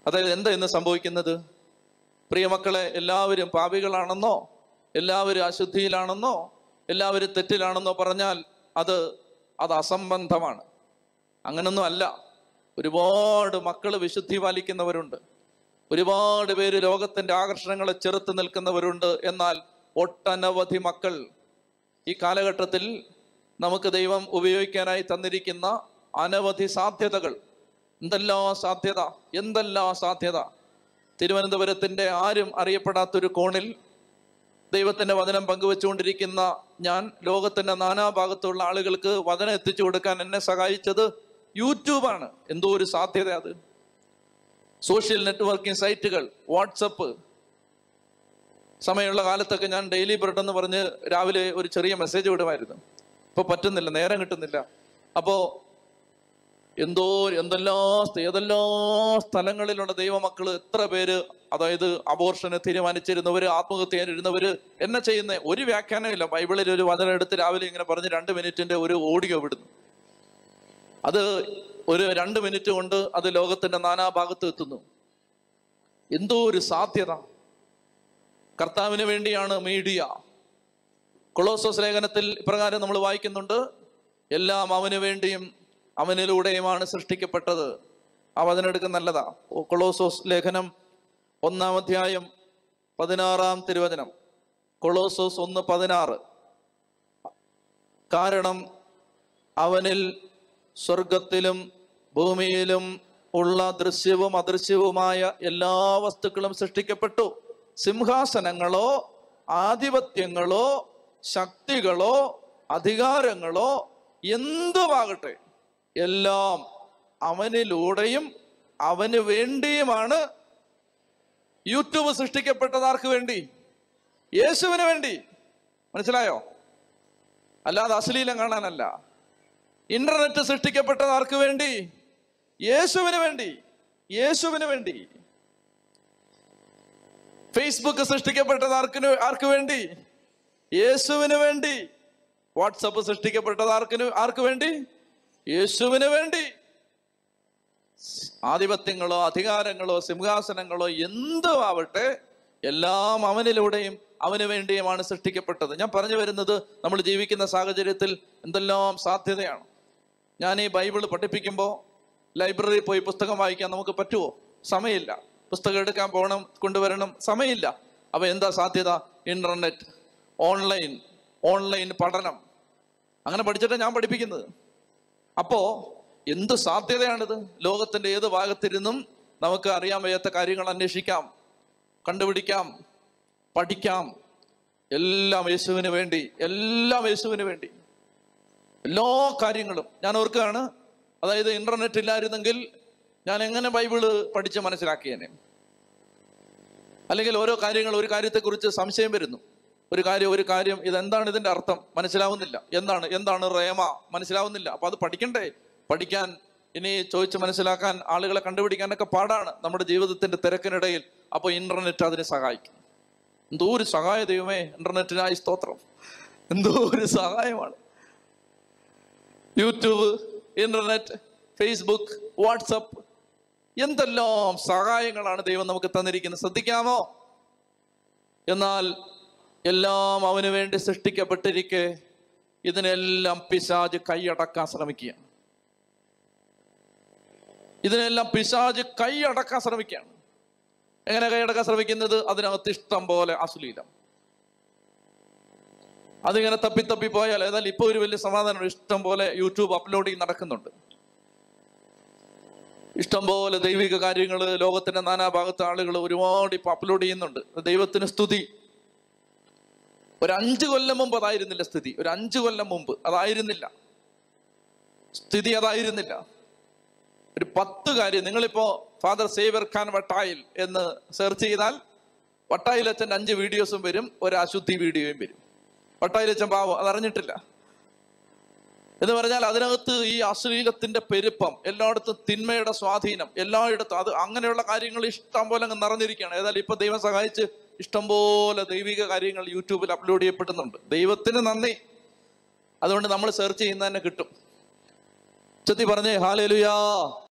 അതായത് എന്താ ഇന്ന് സംഭവിക്കുന്നത് പ്രിയമക്കളെ എല്ലാവരും പാപികളാണെന്നോ എല്ലാവരും അശുദ്ധിയിലാണെന്നോ എല്ലാവരും തെറ്റിലാണെന്നോ പറഞ്ഞാൽ അത് അത് അസംബന്ധമാണ് അങ്ങനൊന്നും അല്ല ഒരുപാട് മക്കൾ വിശുദ്ധി പാലിക്കുന്നവരുണ്ട് ഒരുപാട് പേര് ലോകത്തിന്റെ ആകർഷണങ്ങളെ ചെറുത്ത് നിൽക്കുന്നവരുണ്ട് എന്നാൽ ഒട്ടനവധി മക്കൾ ഈ കാലഘട്ടത്തിൽ നമുക്ക് ദൈവം ഉപയോഗിക്കാനായി തന്നിരിക്കുന്ന അനവധി സാധ്യതകൾ എന്തെല്ലാം സാധ്യത എന്തെല്ലാം സാധ്യത തിരുവനന്തപുരത്തിന്റെ ആരും അറിയപ്പെടാത്തൊരു കോണിൽ ദൈവത്തിന്റെ വചനം പങ്കുവെച്ചുകൊണ്ടിരിക്കുന്ന ഞാൻ ലോകത്തിന്റെ നാനാഭാഗത്തുള്ള ആളുകൾക്ക് വചനം എത്തിച്ചു കൊടുക്കാൻ എന്നെ സഹായിച്ചത് യൂട്യൂബാണ് എന്തോ ഒരു സാധ്യത അത് സോഷ്യൽ നെറ്റ്വർക്കിംഗ് സൈറ്റുകൾ വാട്സപ്പ് സമയമുള്ള കാലത്തൊക്കെ ഞാൻ ഡെയിലി ബ്രെഡ് എന്ന് പറഞ്ഞ് രാവിലെ ഒരു ചെറിയ മെസ്സേജ് വിടുമായിരുന്നു ഇപ്പൊ പറ്റുന്നില്ല നേരം കിട്ടുന്നില്ല അപ്പോ എന്തോ എന്തെല്ലാം സ്ഥ- ഏതെല്ലാം സ്ഥലങ്ങളിലുള്ള ദൈവമക്കള് എത്ര പേര് അതായത് അബോർഷന് തീരുമാനിച്ചിരുന്നവര് ആത്മഹത്യ ചെയ്തിരുന്നവര് എന്നെ ചെയ്യുന്ന ഒരു വ്യാഖ്യാനം ഇല്ല ബൈബിളിൽ ഒരു വചനം എടുത്ത് രാവിലെ ഇങ്ങനെ പറഞ്ഞ് രണ്ട് മിനിറ്റിന്റെ ഒരു ഓഡിയോ വിടുന്നു അത് ഒരു രണ്ട് മിനിറ്റ് കൊണ്ട് അത് ലോകത്തിന്റെ നാനാഭാഗത്ത് എത്തുന്നു എന്തോ ഒരു സാധ്യത കർത്താവിന് വേണ്ടിയാണ് മീഡിയ കൊളോസോസ് ലേഖനത്തിൽ ഇപ്രകാരം നമ്മൾ വായിക്കുന്നുണ്ട് എല്ലാം അവന് വേണ്ടിയും അവനിലൂടെയുമാണ് സൃഷ്ടിക്കപ്പെട്ടത് ആ വചനെടുക്കുന്ന നല്ലതാ ഓ, കൊളോസോസ് ലേഖനം ഒന്നാം അധ്യായം പതിനാറാം തിരുവചനം കൊളോസോസ് ഒന്ന് പതിനാറ് കാരണം അവനിൽ സ്വർഗത്തിലും ഭൂമിയിലും ഉള്ള ദൃശ്യവും അദൃശ്യവുമായ എല്ലാ വസ്തുക്കളും സൃഷ്ടിക്കപ്പെട്ടു സിംഹാസനങ്ങളോ ആധിപത്യങ്ങളോ ശക്തികളോ അധികാരങ്ങളോ എന്തുമാകട്ടെ എല്ലാം അവനിലൂടെയും അവന് വേണ്ടിയുമാണ് യൂട്യൂബ് സൃഷ്ടിക്കപ്പെട്ടത് ആർക്ക് വേണ്ടി യേശുവിന് വേണ്ടി മനസ്സിലായോ അല്ലാതെ അശ്ലീലം കാണാനല്ല ഇന്റർനെറ്റ് സൃഷ്ടിക്കപ്പെട്ടത് ആർക്ക് വേണ്ടി യേശുവിന് വേണ്ടി യേശുവിന് വേണ്ടി ഫേസ്ബുക്ക് സൃഷ്ടിക്കപ്പെട്ടത് ആർക്കിന് ആർക്ക് വേണ്ടി യേശുവിന് വേണ്ടി വാട്സപ്പ് സൃഷ്ടിക്കപ്പെട്ടത് ആർക്കിന് ആർക്ക് വേണ്ടി യേശുവിന് വേണ്ടി ആധിപത്യങ്ങളോ അധികാരങ്ങളോ സിംഹാസനങ്ങളോ എന്തും ആവട്ടെ എല്ലാം അവനിലൂടെയും അവന് വേണ്ടിയുമാണ് സൃഷ്ടിക്കപ്പെട്ടത് ഞാൻ പറഞ്ഞു വരുന്നത് നമ്മൾ ജീവിക്കുന്ന സാഹചര്യത്തിൽ എന്തെല്ലാം സാധ്യതയാണ് ഞാൻ ഈ ബൈബിൾ പഠിപ്പിക്കുമ്പോൾ ലൈബ്രറിയിൽ പോയി പുസ്തകം വായിക്കാൻ നമുക്ക് പറ്റുമോ സമയമില്ല പുസ്തകം എടുക്കാൻ പോകണം കൊണ്ടുവരണം സമയമില്ല അപ്പൊ എന്താ സാധ്യത ഇന്റർനെറ്റ് ഓൺലൈൻ ഓൺലൈൻ പഠനം അങ്ങനെ പഠിച്ചിട്ടാണ് ഞാൻ പഠിപ്പിക്കുന്നത് അപ്പോ എന്ത് സാധ്യതയാണിത് ലോകത്തിന്റെ ഏത് ഭാഗത്തിരുന്നും നമുക്ക് അറിയാൻ വയ്യാത്ത കാര്യങ്ങൾ അന്വേഷിക്കാം കണ്ടുപിടിക്കാം പഠിക്കാം എല്ലാം യേശുവിന് വേണ്ടി എല്ലാം യേശുവിന് വേണ്ടി എല്ലാ കാര്യങ്ങളും ഞാൻ ഓർക്കുകയാണ് അതായത് ഇന്റർനെറ്റ് ഇല്ലായിരുന്നെങ്കിൽ ഞാൻ എങ്ങനെ ബൈബിള് പഠിച്ച് മനസ്സിലാക്കിയേനെ അല്ലെങ്കിൽ ഓരോ കാര്യങ്ങൾ ഒരു കാര്യത്തെക്കുറിച്ച് സംശയം വരുന്നു ഒരു കാര്യം ഒരു കാര്യം ഇതെന്താണ് ഇതിന്റെ അർത്ഥം മനസ്സിലാവുന്നില്ല എന്താണ് എന്താണ് റേമ മനസ്സിലാവുന്നില്ല അപ്പൊ അത് പഠിക്കണ്ടേ പഠിക്കാൻ ഇനി ചോദിച്ച് മനസ്സിലാക്കാൻ ആളുകളെ കണ്ടുപിടിക്കാനൊക്കെ പാടാണ് നമ്മുടെ ജീവിതത്തിന്റെ തിരക്കിനിടയിൽ അപ്പോൾ ഇന്റർനെറ്റ് അതിനെ സഹായിക്കും എന്തോ ഒരു സഹായ ദൈവമേ ഇന്റർനെറ്റിനായി സ്തോത്രം എന്തോ ഒരു സഹായമാണ് യൂട്യൂബ് ഇന്റർനെറ്റ് ഫേസ്ബുക്ക് വാട്സപ്പ് എന്തെല്ലാം സഹായങ്ങളാണ് ദൈവം നമുക്ക് തന്നിരിക്കുന്നത് ശ്രദ്ധിക്കാമോ എന്നാൽ എല്ലാം അവന് വേണ്ടി സൃഷ്ടിക്കപ്പെട്ടിരിക്കെ ഇതിനെല്ലാം പിശാജ് കൈയടക്കാൻ ശ്രമിക്കുകയാണ് ഇതിനെല്ലാം പിശാജ് കൈയടക്കാൻ ശ്രമിക്കുകയാണ് എങ്ങനെ കൈയടക്കാൻ ശ്രമിക്കുന്നത് അതിനകത്ത് ഇഷ്ടം പോലെ അശ്ലീലം അതിങ്ങനെ തപ്പി തപ്പി പോയാൽ ഏതായാലും ഇപ്പൊ ഒരു വലിയ സമാധാനം ഇഷ്ടം പോലെ യൂട്യൂബ് അപ്ലോഡിങ് നടക്കുന്നുണ്ട് ഇഷ്ടം പോലെ ദൈവിക കാര്യങ്ങൾ ലോകത്തിന്റെ നാനാഭാഗത്തെ ആളുകൾ ഒരുപാട് ഇപ്പൊ അപ്ലോഡ് ചെയ്യുന്നുണ്ട് ദൈവത്തിന് സ്തുതി ഒരു അഞ്ചു കൊല്ലം മുമ്പ് അതായിരുന്നില്ല സ്ഥിതി ഒരു അഞ്ചു കൊല്ലം മുമ്പ് അതായിരുന്നില്ല സ്ഥിതി അതായിരുന്നില്ല ഒരു പത്ത് കാര്യം നിങ്ങളിപ്പോ ഫാദർ സേവർ ഖാൻ വട്ടായിൽ എന്ന് സെർച്ച് ചെയ്താൽ വട്ടായിൽ അച്ഛൻ്റെ അഞ്ച് വീഡിയോസും വരും ഒരു അശുദ്ധി വീഡിയോയും വരും വട്ടായിൽ അച്ഛൻ പാവം അതറിഞ്ഞിട്ടില്ല എന്ന് പറഞ്ഞാൽ അതിനകത്ത് ഈ അശ്ലീലത്തിന്റെ പെരുപ്പം എല്ലായിടത്തും തിന്മയുടെ സ്വാധീനം എല്ലായിടത്തും അത് അങ്ങനെയുള്ള കാര്യങ്ങൾ ഇഷ്ടം പോലെ അങ്ങ് നിറഞ്ഞിരിക്കുകയാണ് ഏതായാലും ഇപ്പൊ ദൈവം സഹായിച്ച് ഇഷ്ടംപോലെ ദൈവിക കാര്യങ്ങൾ യൂട്യൂബിൽ അപ്ലോഡ് ചെയ്യപ്പെടുന്നുണ്ട് ദൈവത്തിന് നന്ദി അതുകൊണ്ട് നമ്മൾ സെർച്ച് ചെയ്യുന്ന തന്നെ കിട്ടും ചെത്തി പറഞ്ഞേ ഹാലേലുയാ